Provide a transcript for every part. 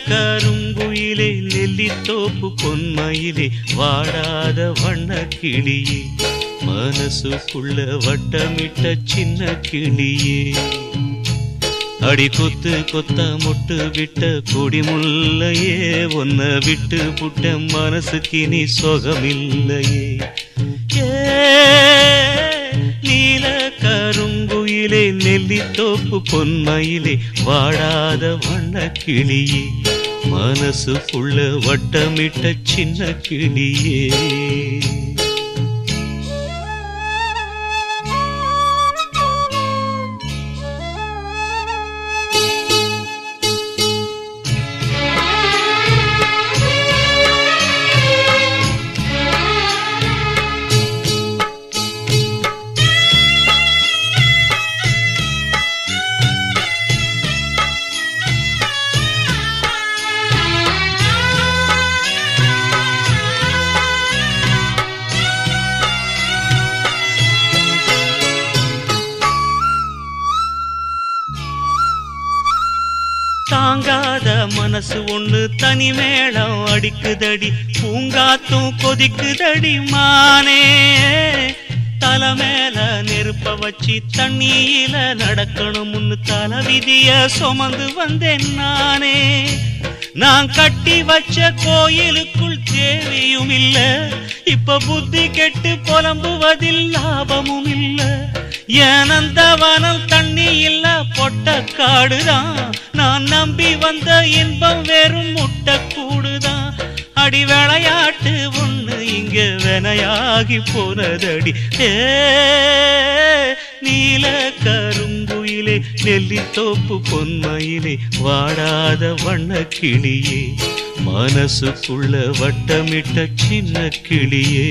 கருங்குயிலே நெல்லித்தோப்பு பொன்மயிலே வாடாத வண்ண கிளியே மனசுக்குள்ள வட்டமிட்ட சின்ன கிளியே அடி கொத்து கொத்த மொட்டு விட்ட கொடி முல்லையே ஒன்ன விட்டு புட்ட மனசுக்கு நீ சொகமில்லையே ஏ, நீல கருங்குயிலே நெல்லித்தோப்பு பொன்மயிலே வாடாத வண்ண கிளியே மனசுக்குள்ள வட்டமிட்ட சின்ன கிளியே தாங்காத மனசு ஒண்ணு தனி மேளம் அடிக்குதடி பூங்காத்தும் கொதிக்குதடி மானே தலை மேல நெருப்ப வச்சு தண்ணியில நடக்கணும்னு தலை விதிய சுமந்து வந்தேன் நானே நான் கட்டி வச்ச கோயிலுக்குள் தேவியும் இல்ல இப்ப புத்தி கெட்டு புலம்புவதில் லாபமும் இல்ல ஏனந்தவனம் தண்ணி இல்ல பொட்ட காடுதான் நான் நம்பி வந்த இன்பம் வெறும் முட்டை கூடுதான் அடி விளையாட்டு ஒண்ணு இங்க வினையாகி போனதடி ஏ நீல கருங்குயிலே நெல்லித்தோப்பு பொன்மயிலே வாடாத வண்ண கிளியே மனசுக்குள்ள வட்டமிட்ட சின்ன கிளியே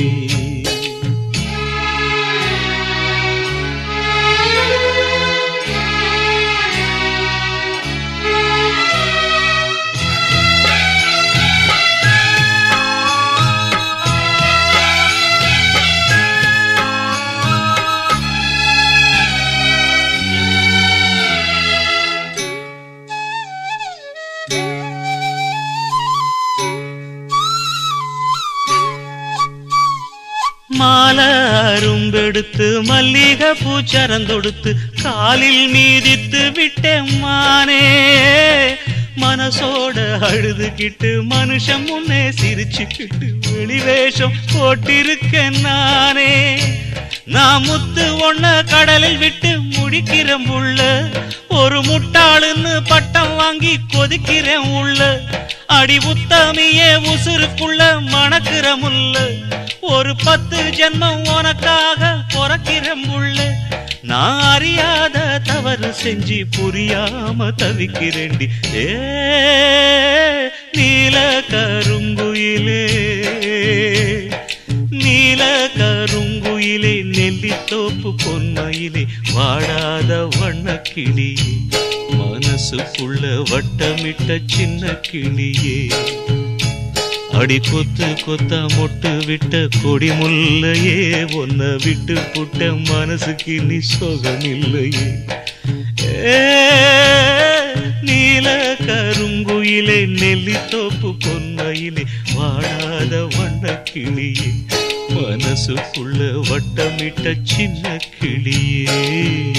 மாலை அரும்பெடுத்து மல்லிகை பூச்சரந்தொடுத்து காலில் மீதித்து விட்டேன் மானே மனசோட அழுதுகிட்டு மனுஷன் முன்னே சிரிச்சுக்கிட்டு வெளிவேஷம் போட்டிருக்கேன் நானே நான் முத்து ஒண்ண கடலில் விட்டு முடிக்கிறேன் உள்ள ஒரு முட்டாளுன்னு பட்டம் வாங்கி கொதிக்கிறேன் உள்ள அடி உத்தமியே உசுருக்குள்ள மணக்கிற முல்ல ஒரு பத்து ஜென்மம் உனக்காக பிறக்கிறேன் உள்ள நான் அறியாத தவறு செஞ்சு புரியாம தவிக்கிறேன்டி ஏ நீல கருங்குயிலே நீல கருங்குயிலே நெல்லித்தோப்பு பொன்மயிலே வாடாத வண்ண கிளியே மனசுக்குள்ள வட்டமிட்ட சின்ன கிளியே அடி கொத்து கொத்த மொட்டு விட்ட கொடி முல்லையே ஒன்ன விட்டு புட்ட மனசுக்கு நீ சொகமில்லையே ஏ, நீல கருங்குயிலே நெல்லித்தோப்பு பொன்மையிலே வாடாத வண்ண கிளியே மனசுக்குள்ள வட்டமிட்ட சின்ன கிளியே